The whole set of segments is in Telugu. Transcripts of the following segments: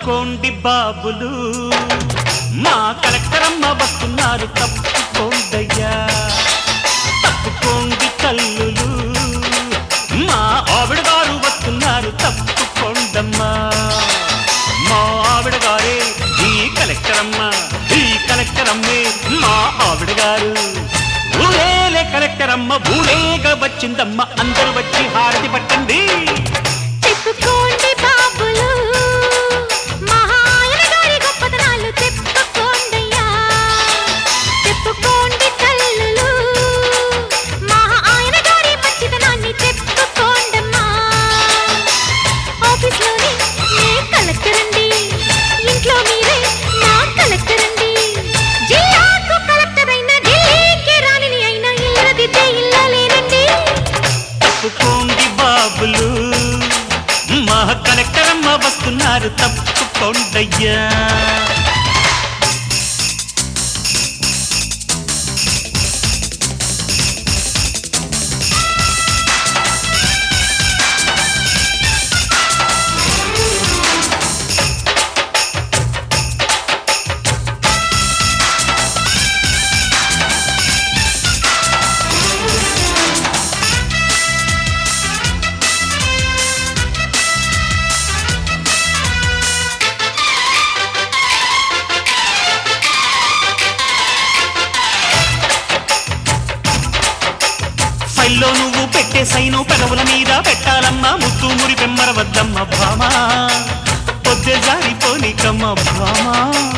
తప్పుకోండి బాబులు మా కలెక్టర్ అమ్మ వస్తున్నారు తప్పుకోండయ్యా తప్పుకోండి తల్లులు మా ఆవిడ గారు వస్తున్నారు తప్పుకోండమ్మా మా ఆవిడ గారే ఈ కలెక్టర్ అమ్మ ఈ కలెక్టర్ అమ్మే మా ఆవిడ గారు ఊరేలే కలెక్టర్ అమ్మ ఊరేగా వచ్చిందమ్మ అందరూ వచ్చి హారతి పట్టండి చెప్పుకోండి బాబులు మహాయన గారి గొప్పతనాలు చెప్పుకోండయ్యా చెప్పుకోండి తల్లులు మహా ఆయన గారి మంచితనాన్ని చెప్పుకోండమ్మా ఆఫీస్లోనే నే కలెక్టర్ అండి ఇంట్లో మీరే నా కలెక్టర్ అండి జిల్లాకు కలెక్టర్ అయిన ఢిల్లీకి రాణిని అయినా ఇల్లదిద్దే ఇల్లలేనండి తప్పుకోండి బాబులు మా కలెక్టర్ అమ్మ వస్తున్నారు తప్పుకోండయ్యా ఫైల్లో నువ్వు పెట్టే సైను పెదవుల మీద పెట్టాలమ్మా ముత్తు మురి పెమ్మర వద్దమ్మ భామా పొద్దే జారిపోనికమ్మ భామా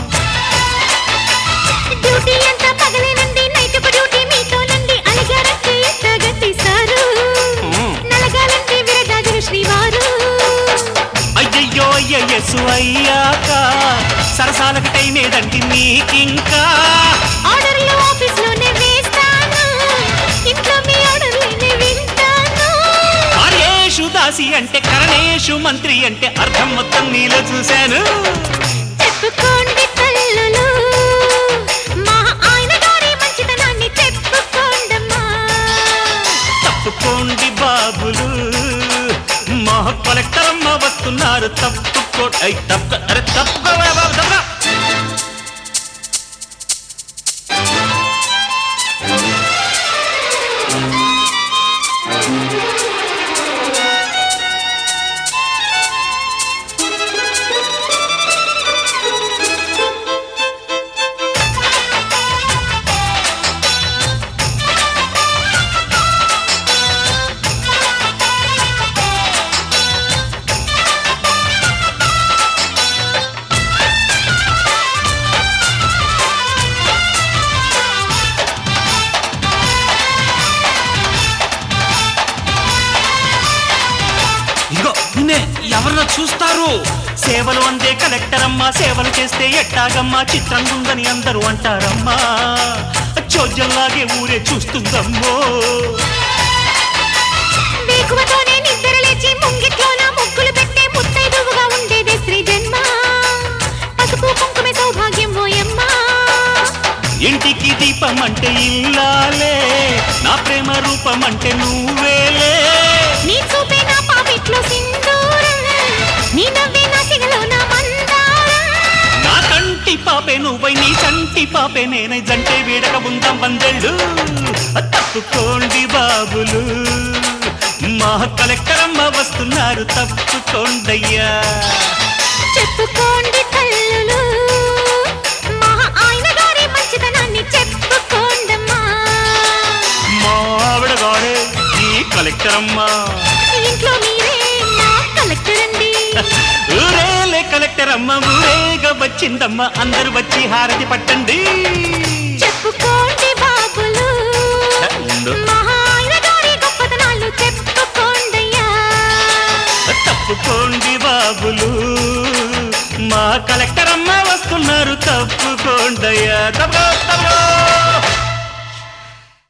డ్యూటీ అంతా పగలేనండి నైట్ డ్యూటీ మీతోనండి అలిగారంటే ఎంత గట్టిస్తారు మ్మ్. నలగాలంటే విరగాజులు శ్రీవారు అయ్యయ్యో అయ్యయ్యసు అయ్యాక సరసాలకు టైం ఏదండి మీకింకా ఆర్డర్లు ఆఫీస్ లోనే వేస్తాను ఇంట్లో మీ ఆర్డర్లేనే వింటాను కార్యేషు దాసి అంటే కరణేషు మంత్రి అంటే అర్థం మొత్తం నీలో చూశాను చెప్పుకోండి తల్లులు మా ఆయన గారి మంచితనాన్ని చెప్పుకోండమ్మా తప్పుకోండి బాబులు మా కలెక్టర్ అమ్మ వస్తున్నారు తప్పుకో ఐ, తప్పుకో అరే తప్పుకోవా బాబు తప్పుకో ఇదిగో నిన్నే ఎవరన్నా చూస్తారు సేవలు అందే కలెక్టర్ అమ్మా సేవలు చేస్తే ఎట్టాగమ్మా చిత్రంగా ఉందని అందరూ అంటారమ్మా చోద్యంలాగే ఊరే చూస్తుందమ్మో వేకువతోనే నిద్ర లేచి ముంగిట్లోన ముగ్గులు పెట్టే ముత్తైదువుగా ఉండేదే శ్రీ జన్మ పసుపు కుంకుమే సౌభాగ్యం ఓయమ్మా ఇంటికి దీపం అంటే ఇల్లాలే నా ప్రేమ రూపం అంటే నువ్వేలే నీ చూపే నా పాపిట్లో సింధూరం నీ నవ్వే నా సిగలో నా మందారం నా కంటి పాపే నువ్వై నీ చంటి పాపే నేనై జంటే వీడక ఉందాం వందెళ్ళు తప్పుకోండి బాబులు మా కలెక్టర్ అమ్మ వస్తున్నారు తప్పుకోండయ్యా చెప్పుకోండి తల్లులు మా ఆయన గారి మంచితనాన్ని చెప్పుకోండమ్మా మా ఆవిడ గారే ఈ కలెక్టర్ అమ్మ ఇంట్లో మీరే నా కలెక్టర్ అండి ఊరేలే కలెక్టర్ అమ్మ ఊరేగా వచ్చిందమ్మ అందరూ వచ్చి హారతి పట్టండి చెప్పుకోండి బాబులు ఉండు. మా